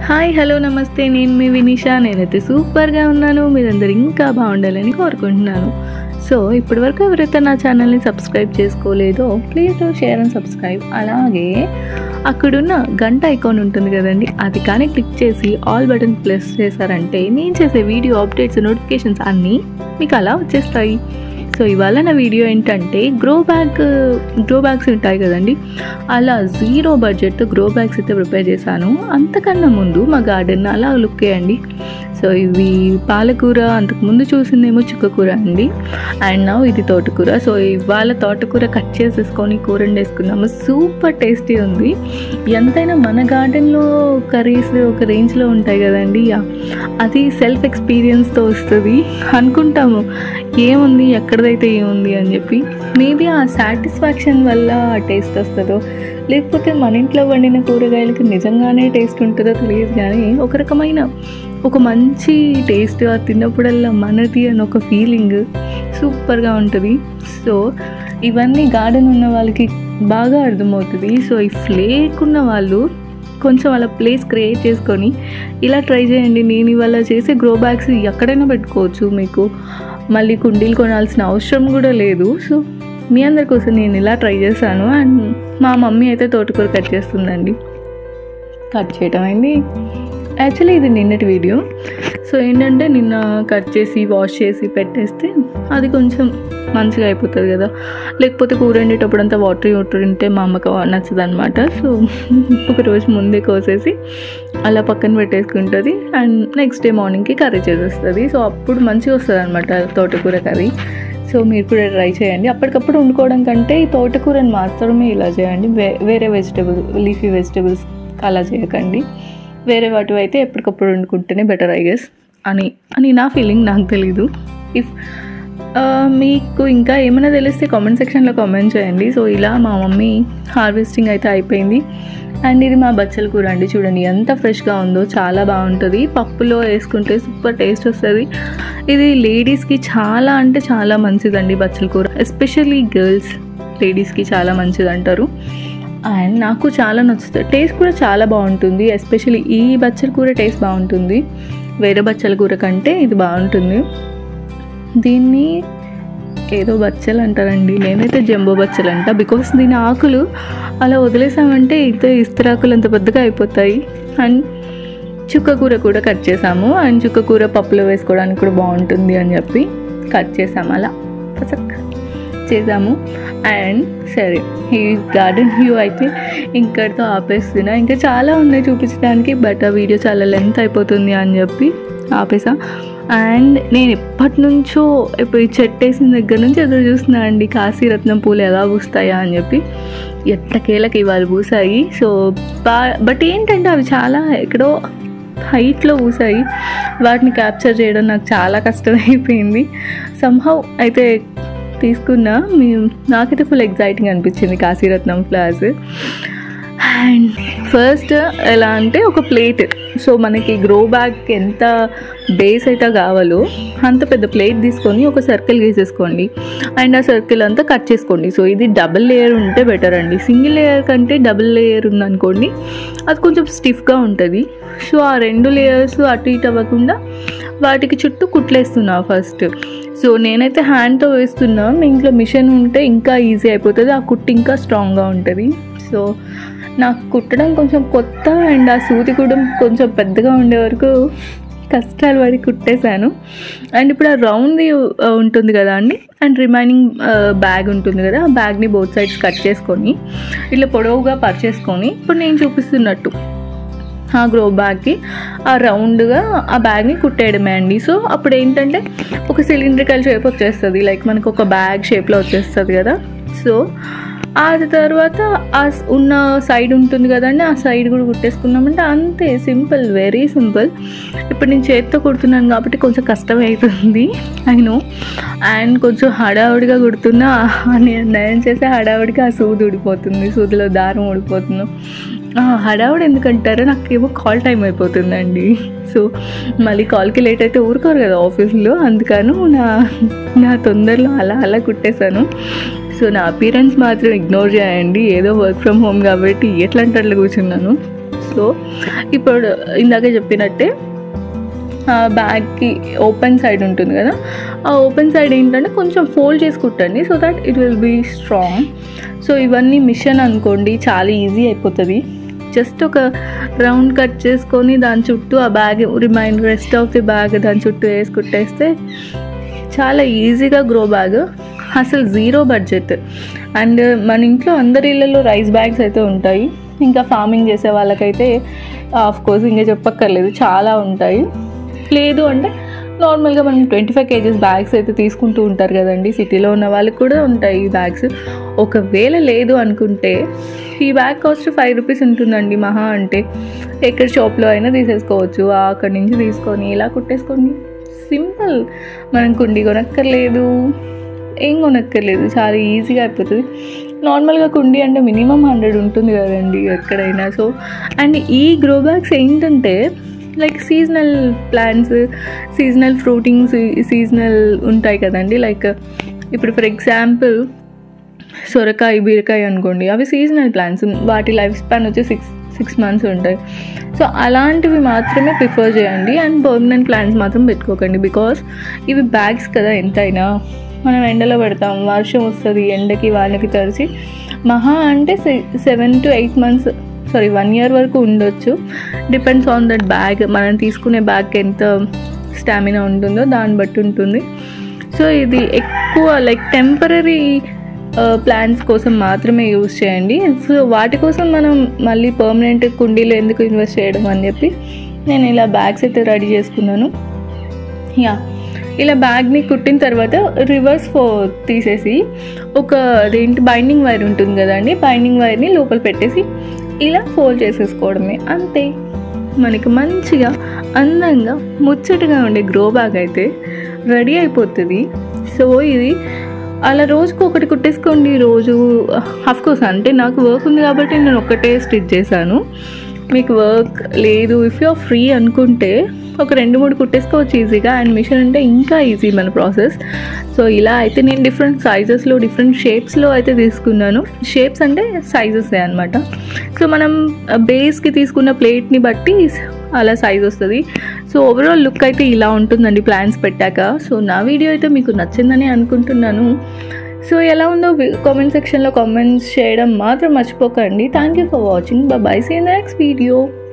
hi hello నమస్తే నేను మీ వినిషా నేనైతే సూపర్గా ఉన్నాను మీరందరూ ఇంకా బాగుండాలని కోరుకుంటున్నాను సో ఇప్పటివరకు ఎవరైతే నా ఛానల్ని సబ్స్క్రైబ్ చేసుకోలేదో please do share and subscribe అలాగే అక్కడున్న గంట ఐకాన్ ఉంటుంది కదండి అది కానీ క్లిక్ చేసి ఆల్ బటన్ ప్రెస్ చేశారంటే నేను చేసే వీడియో అప్డేట్స్ నోటిఫికేషన్స్ అన్నీ మీకు అలా వచ్చేస్తాయి సో ఇవాళ నా వీడియో ఏంటంటే గ్రో బ్యాగ్ గ్రో బ్యాగ్స్ ఉంటాయి కదండి అలా జీరో బడ్జెట్ గ్రో బ్యాగ్స్ అయితే ప్రిపేర్ చేశాను అంతకన్నా ముందు మా గార్డెన్ అలా లుక్ చేయండి సో ఇవి పాలకూర అంతకుముందు చూసిందేమో చుక్కకూర అండి అండ్ నా ఇది తోటకూర సో ఇవాళ తోటకూర కట్ చేసేసుకొని కూర వండేసుకున్నాము సూపర్ టేస్టీ ఉంది ఎంతైనా మన గార్డెన్లో కర్రీస్ ఒక రేంజ్లో ఉంటాయి కదండి యా, అది సెల్ఫ్ ఎక్స్పీరియన్స్తో వస్తుంది అనుకుంటాము ఏముంది ఎక్కడదైతే ఏముంది అని చెప్పి మేబీ ఆ సాటిస్ఫాక్షన్ వల్ల ఆ టేస్ట్ వస్తుందో లేకపోతే మన ఇంట్లో వండిన కూరగాయలకి నిజంగానే టేస్ట్ ఉంటుందో తెలియదు కానీ ఒక రకమైన ఒక మంచి టేస్ట్ ఆ తిన్నప్పుడల్లా మనది అని ఒక ఫీలింగ్ సూపర్గా ఉంటుంది సో ఇవన్నీ గార్డెన్ ఉన్న వాళ్ళకి బాగా అర్థమవుతుంది సో ఈ ఫ్లేక్ ఉన్న వాళ్ళు కొంచెం అలా ప్లేస్ క్రియేట్ చేసుకొని ఇలా ట్రై చేయండి నేను ఇవాళ చేసే గ్రో బ్యాగ్స్ ఎక్కడైనా పెట్టుకోవచ్చు మీకు మళ్ళీ కుండీలు కొనాల్సిన అవసరం కూడా లేదు సో మీ అందరి కోసం నేను ఇలా ట్రై చేశాను అండ్ మా మమ్మీ అయితే తోటకూర కట్ చేస్తుందండి కట్ చేయటం అయింది యాక్చువల్లీ ఇది నిన్నటి వీడియో సో ఏంటంటే నిన్న కట్ చేసి వాష్ చేసి పెట్టేస్తే అది కొంచెం మంచిగా అయిపోతుంది కదా లేకపోతే కూర వండేటప్పుడు అంతా వాటర్ వాటర్ ఉంటే మా అమ్మకి నచ్చదు అనమాట సో ఒక రోజు ముందే కోసేసి అలా పక్కన పెట్టేసుకుంటుంది అండ్ నెక్స్ట్ డే మార్నింగ్కి కర్రీ చేసేస్తుంది సో అప్పుడు మంచిగా వస్తుంది అనమాట తోటకూర కర్రీ సో మీరు కూడా ట్రై చేయండి అప్పటికప్పుడు వండుకోవడం కంటే ఈ తోటకూరని మాత్రమే ఇలా చేయండి వే వేరే వెజిటేబుల్ లీఫీ వెజిటేబుల్స్ అలా చేయకండి వేరే వాటివి అయితే ఎప్పటికప్పుడు వండుకుంటేనే బెటర్ ఐ గెస్ అని అని నా ఫీలింగ్ నాకు తెలీదు ఇఫ్ మీకు ఇంకా ఏమైనా తెలిస్తే కామెంట్ సెక్షన్లో కామెంట్ చేయండి సో ఇలా మా మమ్మీ హార్వెస్టింగ్ అయితే అయిపోయింది అండ్ ఇది మా బచ్చల కూర అండి చూడండి ఎంత ఫ్రెష్గా ఉందో చాలా బాగుంటుంది పప్పులో వేసుకుంటే సూపర్ టేస్ట్ వస్తుంది ఇది లేడీస్కి చాలా అంటే చాలా మంచిదండి బచ్చల కూర ఎస్పెషల్లీ గర్ల్స్ లేడీస్కి చాలా మంచిది అంటారు అండ్ నాకు చాలా నచ్చుతుంది టేస్ట్ కూడా చాలా బాగుంటుంది ఎస్పెషల్లీ ఈ బచ్చల కూర టేస్ట్ బాగుంటుంది వేరే బచ్చల కూర కంటే ఇది బాగుంటుంది దీన్ని ఏదో బచ్చలు అంటారండి నేనైతే జంబో బచ్చలు అంట బికాస్ దీని ఆకులు అలా వదిలేసామంటే ఇంత ఇస్తరాకులు అంత పెద్దగా అయిపోతాయి అండ్ చుక్క కూర కూడా కట్ చేసాము అండ్ చుక్క కూర పప్పులో వేసుకోవడానికి కూడా బాగుంటుంది అని చెప్పి కట్ చేసాము అలా పసక్ చేసాము అండ్ సరే ఈ గార్డెన్ వ్యూ అయితే ఇంకటితో ఆపేస్తున్నా ఇంకా చాలా ఉన్నాయి చూపించడానికి బట్ ఆ వీడియో చాలా లెంత్ అయిపోతుంది అని చెప్పి ఆపేసా అండ్ నేను ఎప్పటి నుంచో ఇప్పుడు ఈ చెట్టు వేసిన దగ్గర నుంచి ఎదురు చూస్తున్నా అండి కాశీరత్నం పూలు ఎలా పూస్తాయా అని చెప్పి ఎట్టకేలకి ఇవాళ పూసాయి సో బా బట్ ఏంటంటే అవి చాలా ఎక్కడో హైట్లో పూసాయి వాటిని క్యాప్చర్ చేయడం నాకు చాలా కష్టమైపోయింది సంహౌ అయితే తీసుకున్నా మీ నాకైతే ఫుల్ ఎగ్జైటింగ్ అనిపించింది కాశీరత్నం ఫ్లవర్స్ అండ్ ఫస్ట్ ఎలా అంటే ఒక ప్లేట్ సో మనకి గ్రో బ్యాగ్ ఎంత బేస్ అయితే కావాలో అంత పెద్ద ప్లేట్ తీసుకొని ఒక సర్కిల్ గీసేసుకోండి అండ్ ఆ సర్కిల్ అంతా కట్ చేసుకోండి సో ఇది డబుల్ లేయర్ ఉంటే బెటర్ అండి సింగిల్ లేయర్ కంటే డబుల్ లేయర్ ఉందనుకోండి అది కొంచెం స్టిఫ్గా ఉంటుంది సో ఆ రెండు లేయర్స్ అటు ఇటు అవ్వకుండా వాటికి చుట్టూ కుట్లేస్తున్నా ఫస్ట్ సో నేనైతే హ్యాండ్తో వేస్తున్నా మీ ఇంట్లో మిషన్ ఉంటే ఇంకా ఈజీ అయిపోతుంది ఆ కుట్టు ఇంకా స్ట్రాంగ్గా ఉంటుంది సో నాకు కుట్టడం కొంచెం కొత్త అండ్ ఆ సూది కూడా కొంచెం పెద్దగా ఉండే వరకు కష్టాలు పడి కుట్టేశాను అండ్ ఇప్పుడు ఆ రౌండ్ది ఉంటుంది కదా అండి అండ్ రిమైనింగ్ బ్యాగ్ ఉంటుంది కదా ఆ బ్యాగ్ని బోత్ సైడ్స్ కట్ చేసుకొని ఇట్లా పొడవుగా పరిచేసుకొని ఇప్పుడు నేను చూపిస్తున్నట్టు ఆ గ్రో బ్యాగ్కి ఆ రౌండ్గా ఆ బ్యాగ్ని కుట్టేయడమే అండి సో అప్పుడు ఏంటంటే ఒక సిలిండ్రికల్ షేప్ వచ్చేస్తుంది లైక్ మనకు ఒక బ్యాగ్ షేప్లో వచ్చేస్తుంది కదా సో ఆ తర్వాత ఆ స్- ఉన్న సైడ్ ఉంటుంది కదండి ఆ సైడ్ కూడా కుట్టేసుకున్నామంటే అంతే సింపుల్ వెరీ సింపుల్ ఇప్పుడు నేను చేతితో కుడుతున్నాను కాబట్టి కొంచెం కష్టం అవుతుంది అయిను అండ్ కొంచెం హడావుడిగా కుడుతున్నా నేను నయం చేసే హడావుడికి ఆ సూది ఊడిపోతుంది సూదిలో దారం ఊడిపోతుంది ఆ, హడావుడి ఎందుకంటారో నాకేమో కాల్ టైం అయిపోతుందండి సో మళ్ళీ కాల్కి లేట్ అయితే ఊరుకోరు కదా ఆఫీస్లో అందుకను నా నా తొందరలో అలా అలా కుట్టేశాను సో నా అపీరెన్స్ మాత్రం ఇగ్నోర్ చేయండి ఏదో వర్క్ ఫ్రమ్ హోమ్ కాబట్టి ఎట్లా అంటే అట్లా కూర్చున్నాను సో ఇప్పుడు ఇందాక చెప్పినట్టే ఆ బ్యాగ్కి ఓపెన్ సైడ్ ఉంటుంది కదా ఆ ఓపెన్ సైడ్ ఏంటంటే కొంచెం ఫోల్డ్ చేసి కుట్టండి so that it will be strong so ఇవన్నీ మిషన్ అనుకోండి చాలా ఈజీ అయిపోతుంది జస్ట్ ఒక రౌండ్ కట్ చేసుకొని దాని చుట్టూ ఆ bag remind rest of the bag దాని చుట్టూ వేసి కుట్టేస్తే చాలా ఈజీగా గ్రో బ్యాగ్ అసలు జీరో బడ్జెట్ అండ్ మన ఇంట్లో అందరి ఇళ్ళల్లో రైస్ బ్యాగ్స్ అయితే ఉంటాయి ఇంకా ఫార్మింగ్ చేసే వాళ్ళకైతే ఆఫ్ కోర్స్ ఇంకా చెప్పక్కర్లేదు చాలా ఉంటాయి లేదు అంటే నార్మల్గా మనం ట్వంటీ ఫైవ్ కేజీస్ బ్యాగ్స్ అయితే తీసుకుంటూ ఉంటారు కదండి సిటీలో ఉన్న వాళ్ళకి కూడా ఉంటాయి ఈ బ్యాగ్స్ ఒకవేళ లేదు అనుకుంటే ఈ బ్యాగ్ కాస్ట్ ఫైవ్ రూపీస్ ఉంటుందండి మహా అంటే ఎక్కడ షాప్లో అయినా తీసేసుకోవచ్చు అక్కడి నుంచి తీసుకొని ఇలా కుట్టేసుకోండి సింపుల్ మనం కుండి కొనక్కర్లేదు ఏం కొనక్కర్లేదు చాలా ఈజీగా అయిపోతుంది నార్మల్గా కుండి అంటే మినిమం హండ్రెడ్ ఉంటుంది కదండి ఎక్కడైనా సో అండ్ ఈ గ్రో బ్యాగ్స్ ఏంటంటే like seasonal plants seasonal fruitings seasonal ఉంటాయి కదండి లైక్ ఇప్పుడు ఫర్ ఎగ్జాంపుల్ సొరకాయ బీరకాయ అనుకోండి అవి సీజనల్ ప్లాంట్స్ వాటి లైఫ్ స్పాన్ వచ్చి సిక్స్ సిక్స్ మంత్స్ ఉంటాయి సో అలాంటివి మాత్రమే ప్రిఫర్ చేయండి అండ్ పర్మనెంట్ ప్లాంట్స్ మాత్రం పెట్టుకోకండి బికాస్ ఇవి బ్యాగ్స్ కదా ఎంతైనా మనం ఎండలో పెడతాం వర్షం వస్తుంది ఎండకి వాళ్ళకి తడిచి మహా అంటే seven to eight months sorry one year వరకు ఉండొచ్చు డిపెండ్స్ ఆన్ దట్ బ్యాగ్ మనం తీసుకునే బ్యాగ్ ఎంత స్టామినా ఉంటుందో దాన్ని బట్టి ఉంటుంది సో ఇది ఎక్కువ లైక్ టెంపరీ ప్లాన్స్ కోసం మాత్రమే యూజ్ చేయండి సో వాటి కోసం మనం మళ్ళీ పర్మనెంట్ కుండీలో ఎందుకు ఇన్వెస్ట్ చేయడం అని చెప్పి నేను ఇలా బ్యాగ్స్ అయితే రెడీ చేసుకున్నాను యా ఇలా బ్యాగ్ని కుట్టిన తర్వాత రివర్స్ ఫో తీసేసి ఒక అదేంటి బైండింగ్ వైర్ ఉంటుంది కదండి బైండింగ్ వైర్ని లోపల పెట్టేసి ఇలా ఫోల్డ్ చేసేసుకోవడమే అంతే మనకి మంచిగా అందంగా ముచ్చటగా ఉండే గ్రో బ్యాగ్ అయితే రెడీ అయిపోతుంది సో ఇది అలా రోజుకు ఒకటి కుట్టేసుకోండి రోజు కోర్స్ అంటే నాకు వర్క్ ఉంది కాబట్టి నేను ఒకటే స్టిచ్ చేశాను మీకు వర్క్ లేదు ఇఫ్ యూ ఫ్రీ అనుకుంటే ఒక రెండు మూడు కుట్టేసుకోవచ్చు ఈజీగా అండ్ మిషన్ అంటే ఇంకా ఈజీ మన ప్రాసెస్ సో ఇలా అయితే నేను డిఫరెంట్ సైజెస్లో డిఫరెంట్ షేప్స్లో అయితే తీసుకున్నాను షేప్స్ అంటే సైజెస్ అనమాట సో మనం బేస్కి తీసుకున్న ప్లేట్ని బట్టి అలా సైజ్ వస్తుంది సో ఓవరాల్ లుక్ అయితే ఇలా ఉంటుందండి ప్లాన్స్ పెట్టాక సో నా వీడియో అయితే మీకు నచ్చిందని అనుకుంటున్నాను సో ఎలా ఉందో కామెంట్ సెక్షన్లో కామెంట్స్ చేయడం మాత్రం మర్చిపోకండి thank you for watching bye see next video